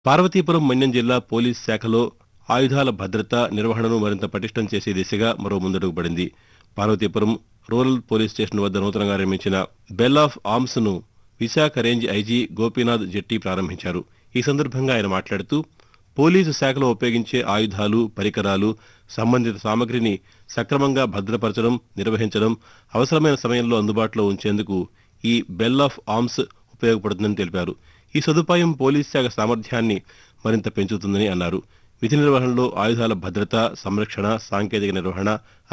పార్వతీపురం మన్యం జిల్లా పోలీస్ శాఖలో ఆయుధాల భద్రత నిర్వహణను మరింత పటిష్టం చేసే దిశగా మరో ముందడుగు పడింది పార్వతీపురం రూరల్ పోలీస్ స్టేషన్ వద్ద నూతనంగా నిర్మించిన బెల్ ఆఫ్ ఆర్మ్స్ ను విశాఖ రేంజ్ ఐజీ గోపీనాథ్ జెట్టి ప్రారంభించారు ఈ సందర్భంగా ఆయన మాట్లాడుతూ పోలీసు శాఖలో ఉపయోగించే ఆయుధాలు పరికరాలు సంబంధిత సామగ్రిని సక్రమంగా భద్రపరచడం నిర్వహించడం అవసరమైన సమయంలో అందుబాటులో ఉంచేందుకు ఈ బెల్ ఆఫ్ ఆర్మ్స్ ఉపయోగపడుతుందని తెలిపారు ఈ సదుపాయం పోలీస్ శాఖ సామర్థ్యాన్ని మరింత పెంచుతుందని అన్నారు విధి నిర్వహణలో ఆయుధాల భద్రత సంరక్షణ సాంకేతిక నిర్వహణ